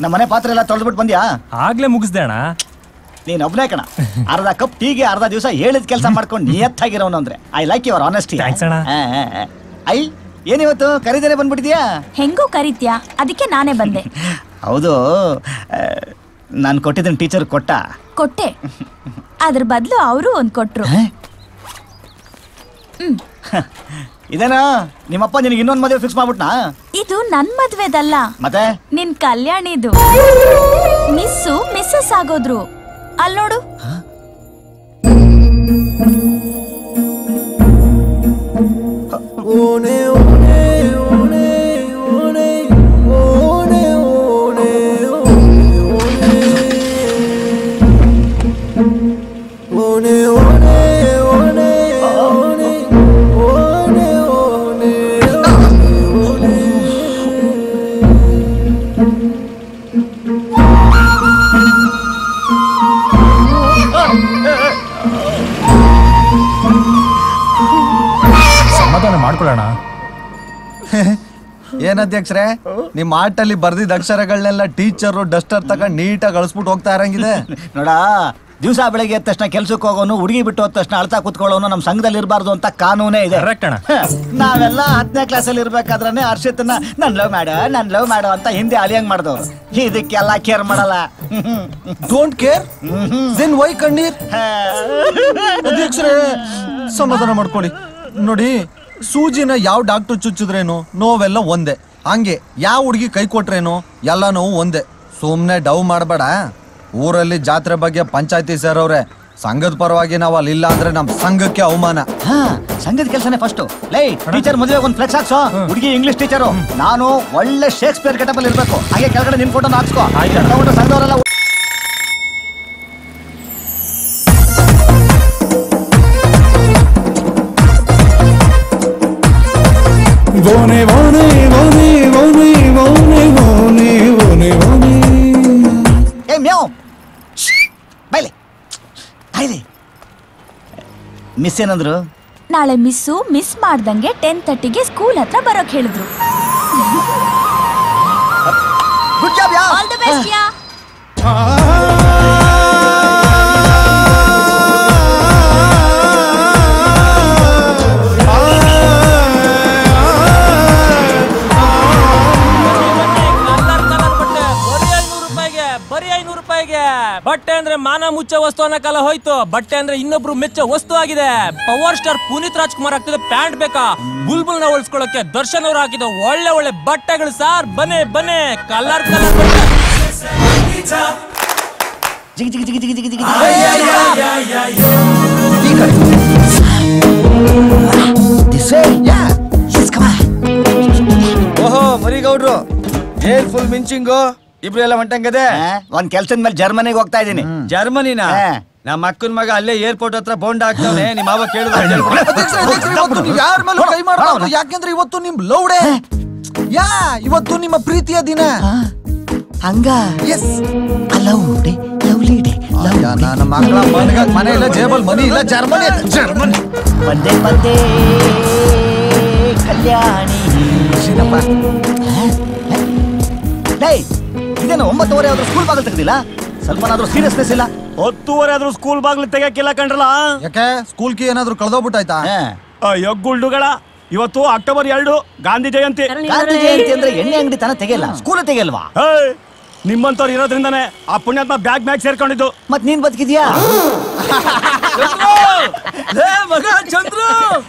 ನಮ್ಮ ಮನೆ ಪಾತ್ರೆ ಎಲ್ಲ ತೊಳೆದ್ಬಿಟ್ಟು ಬಂದ್ಯಾ ಆಗ್ಲೇ ಮುಗಿಸ್ದೆ ಅಣ್ಣ ನೀನ್ ಒಬ್ನೇ ಕಣ ಅರ್ಧ ಕಪ್ ಟೀಗೆ ಅರ್ಧ ದಿವಸ ಹೇಳಿದ ಕೆಲಸ ಮಾಡ್ಕೊಂಡು ನಿಯತ್ತಾಗಿರೋನು ಅಂದ್ರೆ I like your honesty Thanks ಅಣ್ಣ. ಐ ಏನಿವತ್ತು ಕರೀದೇನೆ ಬಂದ್ಬಿಟ್ಟಿದ್ಯಾ ಹೆಂಗೂ ಕರಿತ್ಯಾ ಅದಕ್ಕೆ ನಾನೇ ಬಂದೆ ಹೌದು ನಾನು ಕೊಟ್ಟಿದ್ದೀನಿ ಟೀಚರ್ ಕೊಟ್ಟ ಕೊಟ್ಟೆ ಅದ್ರ ಬದಲು ಅವರು ಒಂದ್ ಕೊಟ್ರು ಇದೇನಾ ನಿಮ್ಮಪ್ಪ ನಿನಗೆ ಇನ್ನೊಂದು ಮದುವೆ ಫಿಕ್ಸ್ ಮಾಡ್ಬಿಟ್ನಾ ಇದು ನನ್ ಮದ್ವೆದಲ್ಲ ಮತ್ತೆ ನಿನ್ ಕಲ್ಯಾಣಿದು ಮಿಸ್ಸು ಮಿಸ್ಸಸ್ ಆಗೋದ್ರು ಅಲ್ ನೋಡು ಸಮಾಧಾನ ಮಾಡ್ಕೊಳ್ಳೋಣ ಏನ್ ಅಧ್ಯಕ್ಷರೇ ನಿಮ್ ಆಟಲ್ಲಿ ಬರ್ದಿದ್ದ ಅಕ್ಷರಗಳನ್ನೆಲ್ಲ ಟೀಚರ್ ಡಸ್ಟರ್ ತಗೊಂಡ್ ನೀಟಾಗಿ ಅಳಿಸ್ಬಿಟ್ಟು ಹೋಗ್ತಾ ಇರಂಗಿದೆ ನೋಡ ದಿವಸ ಬೆಳಗ್ಗೆ ಎದ್ದ ತಕ್ಷಣ ಕೆಲ್ಸಕ್ಕೆ ಹೋಗೋನು ಹುಡುಗಿ ಬಿಟ್ಟು ಹೋದ ತಕ್ಷಣ ಅಳ್ತಾ ಕುತ್ಕೊಳ್ಳೋನು ನಮ್ಮ ಸಂಘದಲ್ಲಿ ಇರಬಾರ್ದು ಅಂತ ಕಾನೂನೇ ಇದೆ Correct ಅಣ್ಣ. ಹ, ನಾವೆಲ್ಲ ಹತ್ತನೇ ಕ್ಲಾಸಲ್ಲಿ ಇರ್ಬೇಕಾದ್ರೆ ಹರ್ಷಿತನ ನನ್ ಲವ್ ಮಾಡ ನನ್ ಲವ್ ಮಾಡು ಅಂತ ಹಿಂದೆ ಅಲಿಯಂಗ್ ಮಾಡಿದವ್ರು ಇದಕ್ಕೆಲ್ಲ ಕೇರ್ ಮಾಡಲ್ಲ ಡೋಂಟ್ ಕೇರ್ ದೆನ್ ವೈ ಕಣ್ಣೀರ್ ಅಧ್ಯಕ್ಷರೇ ಸಮಾಧಾನ ಮಾಡ್ಕೊಳ್ಳಿ ನೋಡಿ ಸೂಜಿನ ಯಾವ ಡಾಕ್ಟರ್ ಚುಚ್ಚಿದ್ರೇನು ನೋವೆಲ್ಲ ಒಂದೇ ಹಂಗೆ ಯಾವ ಹುಡುಗಿ ಕೈ ಕೊಟ್ರೇನು ಎಲ್ಲ ನೋವು ಒಂದೇ ಸುಮ್ನೆ ಡವ್ ಮಾಡಬೇಡ ಊರಲ್ಲಿ ಜಾತ್ರೆ ಬಗ್ಗೆ ಪಂಚಾಯತಿ ಸೇರವ್ರೆ ಸಂಘದ ಪರವಾಗಿ ನಾವು ಅಲ್ಲಿ ಇಲ್ಲ ಅಂದ್ರೆ ನಮ್ ಸಂಘಕ್ಕೆ ಅವಮಾನ ಹಾ ಸಂಘದ ಕೆಲಸನೇ ಫಸ್ಟ್ ಲೈ ಟೀಚರ್ ಮದುವೆ ಒಂದು ಫ್ಲೆಕ್ಸ್ ಹಾಕ್ಸೋ ಹುಡುಗಿ ಇಂಗ್ಲಿಷ್ ಟೀಚರು ನಾನು ಒಳ್ಳೆ ಶೇಕ್ಸ್ಪಿಯರ್ ಕೆಟಪಲ್ಲಿ ಇರ್ಬೇಕು ಹಾಗೆ ಕೆಳಗಡೆ ನಿನ್ ಫೋಟೋನ ಹಾಕ್ಸ್ಕೋ ಆಯ್ತಣ್ಣ. ತಗೊಂಡು ಸಂಘದವರೆಲ್ಲ ವೋನೆ ವೋನೆ ವೋನೆ ವೋನೆ ವೋನೆ ವೋನೆ ವೋನೆ ವೋನೆ ಏ ಮ್ಯಾವ್ ಬೈಲಿ ಬೈಲಿ ಮಿಸ್ ಏನಂದ್ರು ನಾಳೆ ಮಿಸ್ಸು ಮಿಸ್ ಮಾಡ್ದಂಗೆ ಟೆನ್ ತರ್ಟಿಗೆ ಸ್ಕೂಲ್ ಹತ್ರ ಬರೋಕ್ ಹೇಳಿದ್ರು good job yeah all the best yeah colour colour ಬಟ್ಟೆ ಬರೀ ಐನೂರು ರೂಪಾಯಿಗೆ ಬರೀ ಐನೂರು ರೂಪಾಯಿಗೆ ಬಟ್ಟೆ ಅಂದ್ರೆ ಮಾನ ಮುಚ್ಚ ವಸ್ತು ಅನ್ನೋ ಕಾಲ ಹೋಯ್ತು ಬಟ್ಟೆ ಅಂದ್ರೆ ಇನ್ನೊಬ್ರು ಮೆಚ್ಚ ವಸ್ತು ಆಗಿದೆ ಪವರ್ ಸ್ಟಾರ್ ಪುನೀತ್ ರಾಜ್ಕುಮಾರ್ ಆಗ್ತಿದೆ ಪ್ಯಾಂಟ್ ಬೇಕಾ ಬುಲ್ಬುಲ್ ನ ಉಳಿಸ್ಕೊಳ್ಳೋಕೆ ದರ್ಶನ್ ಅವ್ರು ಹಾಕಿದ ಒಳ್ಳೆ ಒಳ್ಳೆ ಬಟ್ಟೆಗಳು ಸಾರ್ ಬನ್ನಿ ಬನ್ನಿ ಕಲರ್ ಕಲರ್ ಬಟ್ಟೆ ಜಿಗಿ ಜಿಗಿ ಜಿಗಿ ಜಿಗಿ ಜಿಗಿ ಜಿಗಿ This way, yeah. Yes, come on. ಓಹೋ ಮರಿಗೌಡ್ರು ಏನ್ ಫುಲ್ ಮಿಂಚಿಂಗು ಇಬ್ರು ಎಲ್ಲ ಹೊಂಟಂಗದೆ ಆ, ಒಂದ್ ಕೆಲ್ಸದ ಮೇಲೆ ಜರ್ಮನಿಗೆ ಹೋಗ್ತಾ ಇದ್ದೀನಿ ಜರ್ಮನಿನ ಹಾ. ನಮ್ಮ ಅಕ್ಕನ ಮಗ ಅಲ್ಲೇ ಏರ್ಪೋರ್ಟ್ ಹತ್ರ ಬೋಂಡ್ ಹಾಕ್ತಾವನೆ ನಿಮ್ಮ ಮಾವ ಯಾರ್ ಮೇಲೂ ಕೈ ಮಾಡ್ಬಾರ್ದು. ಯಾಕೆಂದ್ರೆ ಇವತ್ತು ನಿಮ್ ಲೌಡೆ ಯಾ ಇವತ್ತು ನಿಮ್ಮ ಪ್ರೀತಿಯ ದಿನ ಹಂಗ yes love day lovely day ನನ್ನ ಮಕ್ಕಳ ಮನೆಗ ಮನೆ ಇಲ್ಲ ಜೇಬಲ್ ಮನಿ ಇಲ್ಲ ಜರ್ಮನಿ ಜರ್ಮನಿ ಪಂದೆ ಪಂದೆ ಕಲ್ಯಾಣಿ ಶಿನಪ್ಪ ಡೇ ಇದೇನು ಒಂಬತ್ತುವರೆ ಆದ್ರೂ ಸ್ಕೂಲ್ ಬಾಗಿಲು ತೆಗ್ದಿಲ್ಲ ಸ್ವಲ್ಪನಾದ್ರೂ ಸೀರಿಯಸ್ನೆಸ್ ಇಲ್ಲ ಹತ್ತುವರೆ ಆದ್ರೂ ಸ್ಕೂಲ್ ಬಾಗ್ಲು ತೆಗಿಯಕ್ಕಿಲ್ಲ ಕಂಡ್ರಲ್ಲ ಯಾಕೆ ಸ್ಕೂಲ್ ಕಿ ಏನಾದ್ರು ಕಳ್ದೋಗ್ಬಿಟ್ಟಾಯ್ತಾ ಹಾ. ಅಯ್ಯೋ ಗುಳ್ಡುಗಳ ಇವತ್ತು ಅಕ್ಟೋಬರ್ ಎರಡು ಗಾಂಧಿ ಜಯಂತಿ ಗಾಂಧಿ ಜಯಂತಿ ಅಂದ್ರೆ ಎಣ್ಣೆ ಅಂಗಡಿ ತನ ತೆಗೆಯಲ್ಲ ಸ್ಕೂಲ್ ತೆಗೆಯಲ್ವಾ ಏಯ್, ನಿಮ್ಮಂತವ್ರು ಇರೋದ್ರಿಂದಾನೆ ಆ ಪುಣ್ಯಾತ್ಮ ಬ್ಯಾಗ್ ಬ್ಯಾಗ್ ಸೇರ್ಕೊಂಡಿದ್ದು ಮತ್ ನೀನ್ ಬದುಕಿದ್ಯಾ ಮಗ ಚಂದ್ರು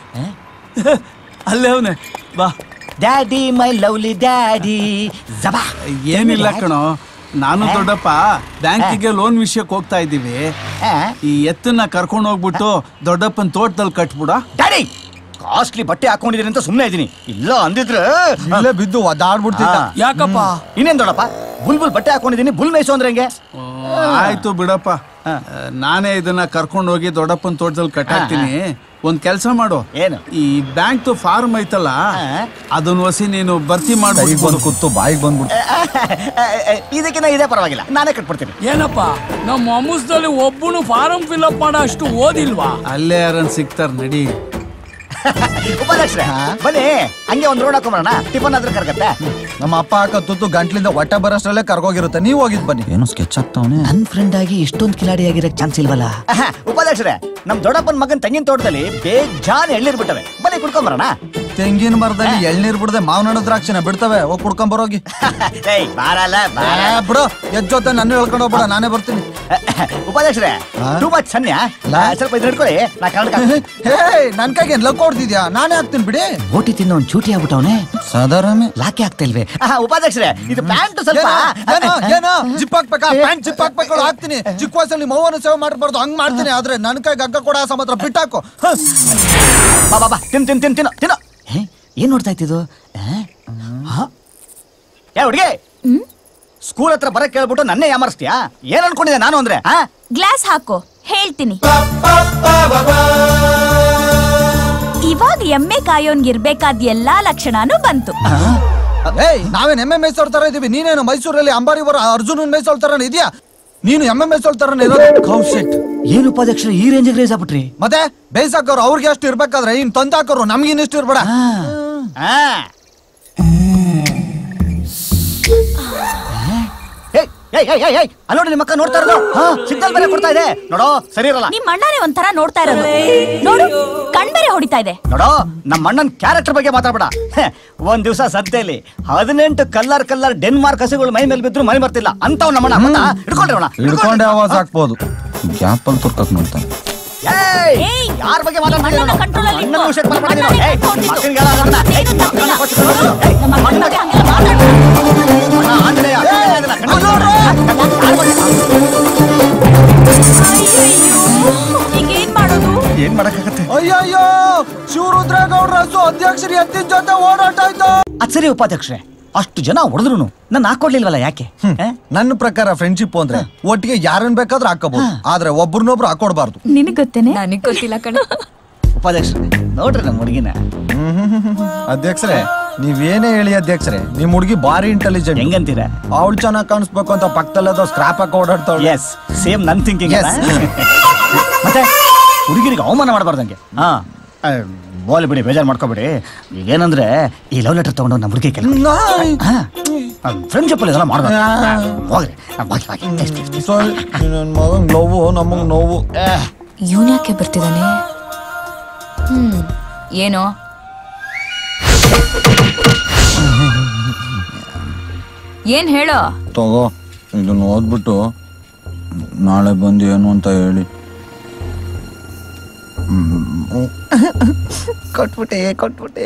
ಅಲ್ಲೇ ಅವನೇ ಬಾ ಡ್ಯಾಡಿ ಮೈ ಲವ್ಲಿ ಡ್ಯಾಡಿ ಜಬಾ ಏನಿಲ್ಲ ಕಣೋ ನಾನು ದೊಡ್ಡಪ್ಪ ಬ್ಯಾಂಕಿಗೆ ಲೋನ್ ವಿಷಯಕ್ಕೆ ಹೋಗ್ತಾ ಇದ್ದೀವಿ ಈ ಎತ್ತನ್ನ ಕರ್ಕೊಂಡು ಹೋಗ್ಬಿಟ್ಟು ದೊಡ್ಡಪ್ಪನ ತೋಟದಲ್ಲಿ ಕಟ್ಬಿಡ ಡ್ಯಾಡಿ ಕಾಸ್ಟ್ಲಿ ಬಟ್ಟೆ ಹಾಕೊಂಡಿದೀನಿ ಅಂತ ಸುಮ್ಮನೆ ಇದೀನಿ ಇಲ್ಲ ಅಂದಿದ್ರೆ ಇಲ್ಲೇ ಬಿದ್ದು ಒದಾಡ್ಬಿಡ್ತಿದ್ದ ಹಾ. ಯಾಕಪ್ಪ ಇನ್ನೇನ್ ದೊಡ್ಡಪ್ಪ ಬುಲ್ ಬುಲ್ ಬಟ್ಟೆ ಹಾಕೊಂಡಿದೀನಿ ಬುಲ್ ಮೇಯ್ಸು ಅಂದ್ರೆ ಹೆಂಗೆ ಆಯ್ತು ಬಿಡಪ್ಪ ನಾನೇ ಇದನ್ನ ಕರ್ಕೊಂಡು ಹೋಗಿ ದೊಡ್ಡಪ್ಪನ ತೋಟದಲ್ಲಿ ಕಟ್ಟಾಕ್ತೀನಿ ಒಂದ್ ಕೆಲಸ ಮಾಡು ಏನು? ಈ ಬ್ಯಾಂಕ್ ಫಾರ್ಮ್ ಐತಲ್ಲ ಹಾ. ಅದನ್ನ ವಸಿ ನೀನು ಭರ್ತಿ ಕೈಗೆ ಮಾಡ್ಬಿಟ್ಟು ಬಂದು ಕೂತು ಬಾಯಿಗೆ ಬಂದ್ಬಿಡ್ತು ಇದಕ್ಕಿಂತ ಇದೇ ಪರವಾಗಿಲ್ಲ ನಾನೇ ಕಟ್ಬಿಡ್ತೀನಿ ಏನಪ್ಪ ನಮ್ಮ ಅಮುಸ್ದಲ್ಲಿ ಒಬ್ಬನು ಫಾರಂ ಫಿಲ್ಅಪ್ ಮಾಡೋ ಅಷ್ಟು ಓದಿಲ್ವಾ ಅಲ್ಲೇ ಯಾರನ್ ಸಿಗ್ತಾರ ನಡಿ ಉಪಾಧ್ಯಕ್ಷರೇ ಬನ್ನಿ ಹಂಗೆ ಒಂದ್ ರೋಡ್ ಹಾಕೊಂಬರೋಣ ಟಿಫನ್ ಆದ್ರೆ ಕರ್ಗತ್ತೆ ನಮ್ಮ ಅಪ್ಪ ಹಾಕೋ ತುತ್ತು ಗಂಟ್ಲಿಂದ ಹೊಟ್ಟೆ ಬರೋಷ್ಟ್ರಲ್ಲೇ ಕರ್ಗೋಗಿರುತ್ತೆ ನೀವು ಹೋಗಿದ್ ಬನ್ನಿ ಏನೋ ಸ್ಕೆಚ್ ಆಗ್ತಾವನೆ ನನ್ ಫ್ರೆಂಡ್ ಆಗಿ ಇಷ್ಟೊಂದು ಕಿಲಾಡಿ ಆಗಿರಕ್ ಚಾನ್ಸ್ ಇಲ್ವಲ್ಲ ಉಪಾಧ್ಯಕ್ಷರೇ ನಮ್ ದೊಡ್ಡಪ್ಪನ ಮಗನ್ ತೆಂಗಿನ ತೋಟದಲ್ಲಿ ಬೇಜಾನ್ ಎಳ್ನೀರ್ ಬಿಟ್ಟವೆ ಬನ್ನಿ ಕುಡ್ಕೊಂಬರೋಣ ತೆಂಗಿನ ಮರದಲ್ಲಿ ಎಳ್ನೀರ್ ಬಿಡದೆ ಮಾವನಣ್ಣ ದ್ರಾಕ್ಷಿನ ಬಿಡ್ತವೆ ಹೋಗಿ ಕುಡ್ಕೊಂಡ್ ಬರೋಗಿ ಏಯ್ ಬಾರಲ್ಲ ಬಾರ ಏ, ಬಿಡು ಎದ್ ಜೊತೆ ನನ್ನ ಹೇಳ್ಕೊಂಡು ಹೋಗ್ಬೇಡ ನಾನೇ ಬರ್ತೀನಿ ಉಪಾಧ್ಯಕ್ಷರೇ ಹಾ? ಟೂ ಮಚ್ ಸನ್ಯ ಲಾ. ಸ್ವಲ್ಪ ಇದು ಹಿಡ್ಕೊಳ್ಳಿ ನಾ ಕನ್ನಡ ಹೇ ನನ್ ಕೈಗೆ ಲಕ್ ಹೊಡ್ತಿದ್ಯಾ ನಾನೇ ಹಾಕ್ತೀನಿ ಬಿಡಿ ಓಟಿ ತಿನ್ನೋ ಒಂದ್ ಚೂಟಿ ಆಗ್ಬಿಟ್ಟವನೆ ಸಾಧಾರಣ ಲಾಕೆ ಆಗ್ತಾ ಇಲ್ವೇ ಆಹಾ, ಉಪಾಧ್ಯಕ್ಷರೇ ಇದು ಪ್ಯಾಂಟ್ ಸ್ವಲ್ಪ ಏನೋ ಏನೋ ಜಿಪ್ ಹಾಕ್ಬೇಕಾ ಪ್ಯಾಂಟ್ ಜಿಪ್ ಹಾಕ್ಬೇಕು ಹಾಕ್ತೀನಿ ಚಿಕ್ಕ ವಯಸ್ಸಲ್ಲಿ ಮೌವನ ಸೇವೆ ಮಾಡಬಾರ್ದು ಹಂಗ್ ಮಾಡ್ತೀನಿ ಆದ್ರೆ ನನ್ ಕೈಗೆ ಹಗ್ಗ ಕೊಡ ಸಮತ್ರ ಬಿಟ್ಟಾಕು ಹ. ಬಾ ಬಾ ಬಾ ತಿನ್ ತಿನ್ ತಿನ್ ತಿನ್ನೋ ತಿನ್ನೋ ಹೇ, ಏನ್ ನೋಡ್ತಾ ಇತ್ತಿದು ಏ ಹುಡುಗಿ ಸ್ಕೂಲ್ ಹತ್ರ ಬರಕ್ ಕೇಳ್ಬಿಟ್ಟು ನನ್ನೇ ಯಾಮರ್ಸ್ತೀಯಾ ಏನ್ ಅನ್ಕೊಂಡಿದ್ದೆ ನಾನು ಅಂದ್ರೆ ಹಾ ಗ್ಲಾಸ್ ಹಾಕೋ ಹೇಳ್ತೀನಿ ಇವಾಗ ಎಮ್ಮೆ ಕಾಯೋನ್ಗಿರ್ಬೇಕಾದ ಎಲ್ಲಾ ಲಕ್ಷಣನೂ ಬಂತು ಏಯ್ ನಾವೇನ್ ಎಮ್ಮೆ ಮೇಯ್ಸೋಳ್ ತರ ಇದೀವಿ ನೀನೇನು ಮೈಸೂರಲ್ಲಿ ಅಂಬಾರಿ ಬರೋ ಅರ್ಜುನ್ ಮೇಯ್ಸೋಳ್ ತರ ಇದೆಯಾ ನೀನು ಎಮ್ಮೆ ಮೇಯ್ಸೋಳ್ ತರ ಇರೋದು ಕೌ ಶೆಟ್ ಏನ್ ಉಪಾಧ್ಯಕ್ಷರ ಈ ರೇಂಜ್ ರೇಸ್ ಆಗ್ಬಿಟ್ರಿ ಮತ್ತೆ ಬೇಯ್ಸಾಕೋರು ಅವ್ರಿಗೆ ಅಷ್ಟು ಇರ್ಬೇಕಾದ್ರೆ ಇನ್ ತಂದಾಕೋರು ನಮ್ಗಿನ್ ಇಷ್ಟು ಇರ್ಬೇಡ ಹಾ ಏಯ್, ಏಯ್, ಏಯ್, ಏಯ್, ಏಯ್, ಅಲ್ಲ್ ನೋಡಿ ನಿಮ್ಮ ಅಕ್ಕ ನೋಡ್ತಾ ಇರೋದು ಸಿಗ್ನಲ್ ಬೇರೆ ಕೊಡ್ತಾ ಇದೆ ನೋಡೋ ಸರಿ ಇರಲ್ಲ ನಿಮ್ ಅಣ್ಣನೇ ಒಂಥರ ನೋಡ್ತಾ ಇರೋದು ನೋಡು ಕಣ್ಬೇರೆ ಹೊಡಿತಾ ಇದೆ ನೋಡೋ ನಮ್ಮ ಅಣ್ಣನ್ ಕ್ಯಾರೆಕ್ಟರ್ ಬಗ್ಗೆ ಮಾತಾಡ್ಬೇಡ ಹೆ, ಒಂದ್ ದಿವಸ ಸದ್ಯದಲ್ಲಿ ಹದಿನೆಂಟು ಕಲ್ಲರ್ ಕಲ್ಲರ್ ಡೆನ್ಮಾರ್ಕ್ ಹಸುಗಳು ಮೈ ಮೇಲೆ ಬಿದ್ರು ಮೈ ಬರ್ತಿಲ್ಲ ಅಂತವ್ ನಮ್ಮಣ್ಣ ಗೊತ್ತಾ? ಹಿಡ್ಕೊಂಡ್ರೆ ಅವ್ನ, ಹಿಡ್ಕೊಂಡೆ ಆವಾಜ್ ಹಾಕ್ಬೋದು ಗ್ಯಾಪ್ ಅಲ್ಲಿ ತುರ್ಕಕ್ ನೋಡ್ತಾನೆ ಏಯ್, ಏಯ್! ಯಾರ್ ಬಗ್ಗೆ ಮಾತಾಡ್ತಿದ್ದೀಯ ಅಣ್ಣನ ನೀನು? control ಅಲ್ಲಿ ಅಣ್ಣನ ಇಟ್ಕೋ. ವಿಷಯಕ್ಕೆ ಬರ್ಬೇಡ ನೀನು. ಅಣ್ಣನೇ ಏಯ್, control ಇಟ್ಕೋ. ಮಕ್ಕಳಿಗೆ ಯಾರು ಅದನ್ನ? ಏಯ್, ಏನು ತಪ್ಪಿಲ್ಲ. ಮಕ್ಕಳನ್ನ ಕೊಚ್ಚು ಬಿಡು. ಏಯ್, ನಮ್ಮ ಅಣ್ಣನ ಅಣ್ಣ, ಬಗ್ಗೆ ಹಂಗೆಲ್ಲ ಮಾತಾಡ್ಬೇಡ. ಅಣ್ಣ, ಆಂಜನೇಯ, ಆಂಜನೇಯ ಇದನ್ನ ಕಣ್ಣಲ್ಲಿ ನೋಡು. ಯಾರ್ ಬಗ್ಗೆ? ಅಯ್ಯಯ್ಯೋ, ಈಗೇನ್ ಮಾಡೋದು ಏನ್ ಮಾಡಕ್ಕಾಗತ್ತೆ ಅಯ್ಯಯ್ಯೋ ಶಿವರುದ್ರೇಗೌಡ್ರ ಹಸು ಅಧ್ಯಕ್ಷರಿ ಎತ್ತಿನ ಜೊತೆ ಓಡಾಟ ಆಯ್ತು ಅದ್ ಸರಿ ಉಪಾಧ್ಯಕ್ಷರೇ ಅಷ್ಟು ಜನ ಹೊಡೆದ್ರು ನನ್ನ ಹಾಕೊಡ್ಲಿಲ್ವಲ್ಲ ಯಾಕೆ ಏ? ನನ್ನ ಪ್ರಕಾರ ಫ್ರೆಂಡ್ಶಿಪ್ ಅಂದ್ರೆ ಒಟ್ಟಿಗೆ ಯಾರನ್ನ ಬೇಕಾದ್ರೂ ಹಾಕೋಬಹುದು ಆದ್ರೆ ಒಬ್ರನ್ನೊಬ್ರು ಹಾಕೊಡ್ಬಾರ್ದು ನಿನಗ್ ಗೊತ್ತೇನೆ ನನಗ್ ಗೊತ್ತಿಲ್ಲ ಕಣ ಉಪಾಧ್ಯಕ್ಷರೇ ನೋಡ್ರಿ ನಮ್ಮ ಹುಡುಗಿನ ಅಧ್ಯಕ್ಷರೇ ನೀವೇನೇ ಹೇಳಿ ಅಧ್ಯಕ್ಷರೇ ನಿಮ್ ಹುಡುಗಿ ಬಾರಿ ಇಂಟೆಲಿಜೆಂಟ್ ಹೆಂಗಂತೀರಾ ಅವಳು ಚೆನ್ನಾಗಿ ಕಾಣಿಸ್ಬೇಕು ಅಂತ ಪಕ್ಕದಲ್ಲದ ಸ್ಕ್ರಾಪ್ ಹಾಕಿ ಓಡಾಡ್ತಾವಳೆ ಎಸ್ ಸೇಮ್ ನನ್ ಥಿಂಕಿಂಗ್ Yes. ಮತ್ತೆ ಹುಡುಗಿರಿಗೆ ಅವಮಾನ ಮಾಡಬಾರ್ದಂಗೆ ಹಾ ಬೋಲ್ ಬಿಡಿ ಬೇಜಾರು ಮಾಡ್ಕೋಬೇಡಿ ಏನಂದ್ರೆ ಈ ಲವ್ ಲೆಟರ್ ತಗೊಂಡು ನಮ್ಮ ಹುಡುಗಿ ಕೆಲಸ ಫ್ರೆಂಡ್ಶಿಪ್ ಅಲ್ಲಿ ಇದೆಲ್ಲ ಮಾಡ್ಬೇಕು ಹೋಗ್ರಿ ಆ, ಬಾಗಿ ಬಾಗಿ please, please, please. ಸಾರಿ ನನ್ನ ಮಗಂಗ್ ನೋವು ನಮಗ್ ನೋವು ಇವನ್ ಯಾಕೆ ಬರ್ತಿದ್ದಾನೆ ಹ್ಮ್ ಏನೋ ಏನ್ ಹೇಳೋ ತಗೋ ಇದನ್ನ ಓದ್ಬಿಟ್ಟು ನಾಳೆ ಬಂದು ಏನು ಅಂತ ಹೇಳಿ ಕೊಟ್ಬಿಟ್ಟೆ ಕೊಟ್ಬಿಟ್ಟೆ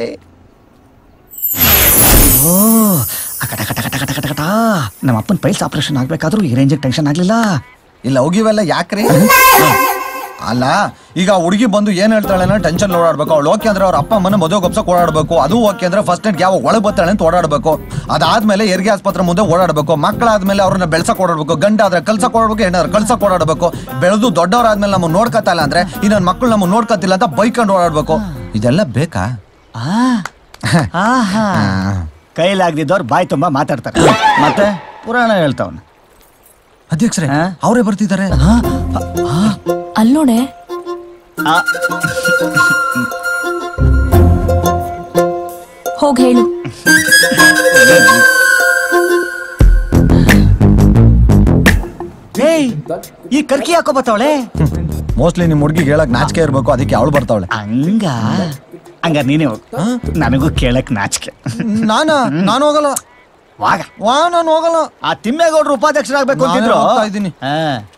ಓ ಅಕಟ ಕಟ ಕಟ ಕಟ ಕಟ ಕಟ ನಮ್ಮ ಅಪ್ಪನ ಪೈಲ್ಸ್ ಆಪರೇಷನ್ ಆಗ್ಬೇಕಾದ್ರೂ ಈ ರೇಂಜಿಗೆ ಟೆನ್ಷನ್ ಆಗ್ಲಿಲ್ಲ ಇಲ್ಲ ಹೋಗಿವೆಲ್ಲ ಯಾಕ್ರಿ ಅಲ್ಲ ಈಗ ಹುಡುಗಿ ಬಂದು ಏನ್ ಹೇಳ್ತಾಳೆ ಅನ್ನೋ ಟೆನ್ಷನ್ ಓಡಾಡ್ಬೇಕು ಅವಳು ಓಕೆ ಅಂದ್ರೆ ಅವ್ರ ಅಪ್ಪ ಅಮ್ಮನ ಮದುವೆ ಒಪ್ಸಕ್ ಓಡಾಡ್ಬೇಕು ಅದು ಓಕೆ ಅಂದ್ರೆ ಫಸ್ಟ್ ನೈಟ್ ಯಾವ ಒಳಗ್ ಬರ್ತಾಳೆ ಅಂತ ಓಡಾಡ್ಬೇಕು ಅದಾದ್ಮೇಲೆ ಹೆರಿಗೆ ಆಸ್ಪತ್ರೆ ಮುಂದೆ ಓಡಾಡ್ಬೇಕು ಮಕ್ಕಳಾದ್ಮೇಲೆ ಅವ್ರನ್ನ ಬೆಳ್ಸಕ್ ಓಡಾಡ್ಬೇಕು ಗಂಡ ಆದ್ರೆ ಕಲ್ಸಕ್ ಓಡಾಡ್ಬೇಕು ಹೆಣ್ಣಾದ್ರೆ ಕಲ್ಸಕ್ ಓಡಾಡ್ಬೇಕು ಬೆಳೆದು ದೊಡ್ಡವರಾದ್ಮೇಲೆ ನಮ್ಮನ್ನ ನೋಡ್ಕತಾ ಇಲ್ಲ ಅಂದ್ರೆ ಈ ನನ್ನ ಮಕ್ಕಳು ನಮ್ಮನ್ನ ನೋಡ್ಕತಿಲ್ಲ ಅಂತ ಬೈಕೊಂಡು ಓಡಾಡ್ಬೇಕು ಇದೆಲ್ಲ ಬೇಕಾ ಆ ಆಹಾ ಕೈಲಾಗ್ದಿದ್ದವ್ರು ಬಾಯಿ ತುಂಬಾ ಮಾತಾಡ್ತಾರೆ ಮತ್ತೆ ಪುರಾಣ ಹೇಳ್ತಾವನ ಅಧ್ಯಕ್ಷರೇ ಹಾ? ಅವರೇ ಬರ್ತಿದ್ದಾರೆ ಅಲ್ ನೋಡೆ ಹೋಗ್ ಹೇಳು ಏಯ್ ಈ ಕರ್ಕಿ ಹಾಕೋ ಬತ್ತವಳೆ ಮೋಸ್ಟ್ಲಿ ನಿಮ್ ಹುಡುಗಿಗೆ ಹೇಳಕ್ ನಾಚಿಕೆ ಇರ್ಬೇಕು ಅದಕ್ಕೆ ಅವಳು ಬರ್ತಾವಳೆ ಹಂಗ ಹಂಗ ನೀನೇ ಹೋಗು ನನಗೂ ಕೇಳಕ್ ನಾಚಿಕೆ ನಾನ ನಾನು ಹೋಗಲ್ಲ ವಾಗ ವಾ ನಾನು ಹೋಗಲ್ಲ ಆ ತಿಮ್ಮೇಗೌಡರು ಉಪಾಧ್ಯಕ್ಷರಾಗ್ಬೇಕು ನಾನೇ ಅಂತಿದ್ರು ಹೋಗ್ತಾ ಇದ್ದೀನಿ. ಹಾ.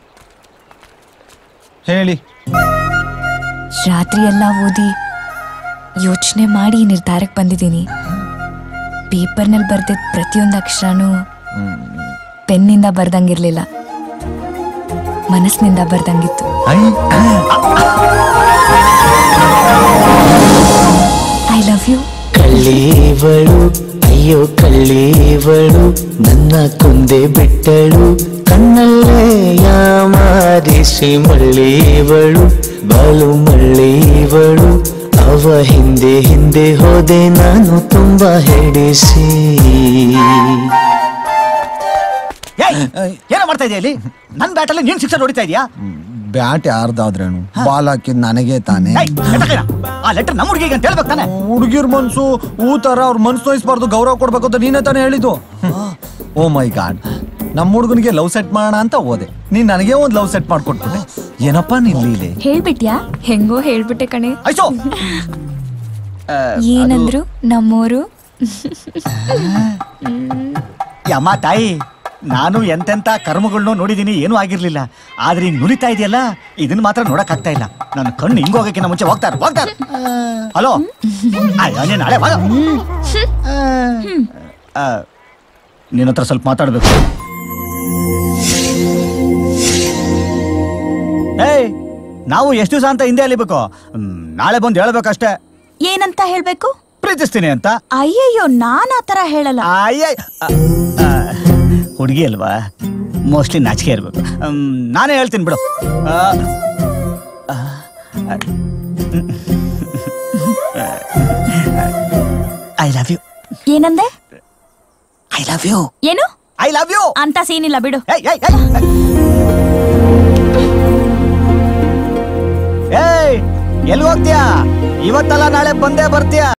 ಹೇಳಿ ರಾತ್ರಿ ಎಲ್ಲ ಓದಿ ಯೋಚನೆ ಮಾಡಿ ಈ ನಿರ್ಧಾರಕ್ಕೆ ಬಂದಿದ್ದೀನಿ ಪೇಪರ್ನಲ್ಲಿ ಬರ್ದಿದ್ದ ಪ್ರತಿಯೊಂದು ಅಕ್ಷರನೂ ಪೆನ್ನಿಂದ ಬರ್ದಂಗಿರ್ಲಿಲ್ಲ ಮನಸ್ಸಿನಿಂದ ಬರ್ದಂಗಿತ್ತು ಐ ಲವ್ ಯು ಕಳ್ಳೀವಳು ಅಯ್ಯೋ ಕಳ್ಳೀವಳು ನನ್ನ ಕೊಂದೆ ಬಿಟ್ಟಳು ಕಣ್ಣಲ್ಲೇ ಯಾಮಾರಿಸಿ ಮಳ್ಳೀವಳು ಬಾಳು ಮಳ್ಳೀವಳು ಅವ ಹಿಂದೆ ಹಿಂದೆ ಹೋದೆ ನಾನು ತುಂಬಾ ಹೆಡಿಸಿ ಏಯ್ ಏನೋ ಮಾಡ್ತಾ ಇದೀಯ ಇಲ್ಲಿ ನನ್ ಬ್ಯಾಟಲ್ಲಿ ನೀನ್ ಸಿಕ್ಸರ್ ಹೊಡಿತಾ ಇದೀಯಾ ಬ್ಯಾಟ್ ಯಾರ್ದಾದ್ರೇನು ಬಾಲ್ ಹಾಕಿದ್ ನನಗೆ ತಾನೆ ಏಯ್, ಎತ್ತಕಯ್ಯ. ಆ ಲೆಟರ್ ನಮ್ಮ ಹುಡುಗಿಗೆ ಅಂತ ಹೇಳ್ಬೇಕು ತಾನೆ ಹುಡುಗಿರ್ ಮನ್ಸು ಹೂ ತರ ಅವ್ರ ಮನ್ಸು ನೋಯಿಸ್ಬಾರ್ದು ಗೌರವ ಕೊಡ್ಬೇಕು ಅಂತ ನೀನೇ ತಾನೇ ಹೇಳಿದ್ದು ಓ ಮೈ ಗಾಡ್ ನಮ್ಮ ಹುಡುಗನಿಗೆ ಲವ್ ಸೆಟ್ ಮಾಡೋಣ ಅಂತ ಹೋದೆ ನೀನ್ ನನಗೆ ಒಂದ್ ಲವ್ ಸೆಟ್ ಮಾಡ್ಕೊಟ್ಬಿಟ್ಟೆ ಏನಪ್ಪಾ ನಿನ್ ಲೀಲೆ ಹೇಳ್ಬಿಟ್ಯಾ ಹೆಂಗೋ ಹೇಳ್ಬಿಟ್ಟೆ ಕಣೆ ಐಸೋ ಏನಂದ್ರು ನಮ್ಮೋರು ಯಮ್ಮ ತಾಯಿ ನಾನು ಎಂತೆಂತ ಕರ್ಮಗಳನ್ನೂ ನೋಡಿದೀನಿ ಏನೂ ಆಗಿರ್ಲಿಲ್ಲ ಆದ್ರೆ ಹಿಂಗ್ ನುರಿತಾ ಇದೆಯಲ್ಲ ಇದನ್ನ ಮಾತ್ರ ನೋಡಕ್ ಆಗ್ತಾ ಇಲ್ಲ ನನ್ನ ಕಣ್ಣು ಹಿಂಗ್ ಹೋಗಕ್ಕಿಂತ ಮುಂಚೆ ಹೋಗ್ತಾರ ಹೋಗ್ತಾರ ಹಲೋ ಅಯ್ಯೋ ನೀನ್ ನಾಳೆ ಬಾ. ಆ, ನಿನ್ನ ಹತ್ರ ಸ್ವಲ್ಪ ಮಾತಾಡ್ಬೇಕು ಏಯ್ ನಾವು ಎಷ್ಟು ದಿವಸ ಅಂತ ಹಿಂದೆ ಅಲಿಬೇಕು ಹ್ಮ್, ನಾಳೆ ಬಂದು ಹೇಳ್ಬೇಕಷ್ಟೇ ಏನಂತ ಹೇಳ್ಬೇಕು ಪ್ರೀತಿಸ್ತೀನಿ ಅಂತ ಅಯ್ಯಯ್ಯೋ ನಾನ್ ಆ ತರ ಹೇಳಲ್ಲ ಅಯ್ಯ ಹುಡುಗಿ ಅಲ್ವಾ ಮೋಸ್ಟ್ಲಿ ನಾಚಿಕೆ ಇರ್ಬೇಕು ಹ್ಮ್, ನಾನೇ ಹೇಳ್ತೀನಿ ಬಿಡು ಐ ಲವ್ ಯು ಏನಂದೆ ಐ ಲವ್ ಯು ಏನು ಐ ಲವ್ ಯು ಅಂತ ಸೀನಿಲ್ಲ ಬಿಡು ಏಯ್ ಎಲ್ಲಿ ಹೋಗ್ತೀಯಾ ಇವತ್ತಲ್ಲ ನಾಳೆ ಬಂದೇ ಬರ್ತೀಯಾ